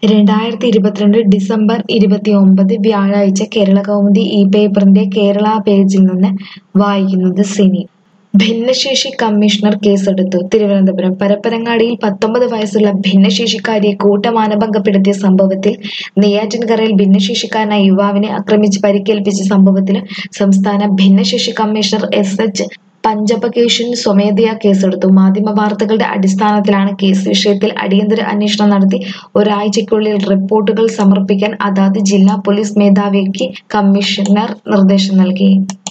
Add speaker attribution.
Speaker 1: രണ്ടായിരത്തി ഇരുപത്തിരണ്ട് ഡിസംബർ ഇരുപത്തിയൊമ്പത് വ്യാഴാഴ്ച കേരളകൗമുദി ഈ പേപ്പറിന്റെ കേരള പേജിൽ നിന്ന് വായിക്കുന്നത് സിനി ഭിന്നശേഷി കമ്മീഷണർ കേസെടുത്തു തിരുവനന്തപുരം പരപ്പനങ്ങാടിയിൽ പത്തൊമ്പത് വയസ്സുള്ള ഭിന്നശേഷിക്കാരിയെ കൂട്ടമാനഭംഗപ്പെടുത്തിയ സംഭവത്തിൽ നെയ്യാറ്റിൻകരയിൽ ഭിന്നശേഷിക്കാരനായ യുവാവിനെ ആക്രമിച്ച് പരിക്കേൽപ്പിച്ച സംഭവത്തിൽ സംസ്ഥാന ഭിന്നശേഷി കമ്മീഷണർ എസ് എച്ച് പഞ്ചപകേശൻ സ്വമേധയാ കേസെടുത്തു മാധ്യമവാർത്തകളുടെ അടിസ്ഥാനത്തിലാണ് കേസ് വിഷയത്തിൽ അടിയന്തര അന്വേഷണം നടത്തി ഒരാഴ്ചയ്ക്കുള്ളിൽ റിപ്പോർട്ടുകൾ സമർപ്പിക്കാൻ അതാത് ജില്ലാ പോലീസ് മേധാവിക്ക് കമ്മീഷണർ നിർദ്ദേശം നൽകി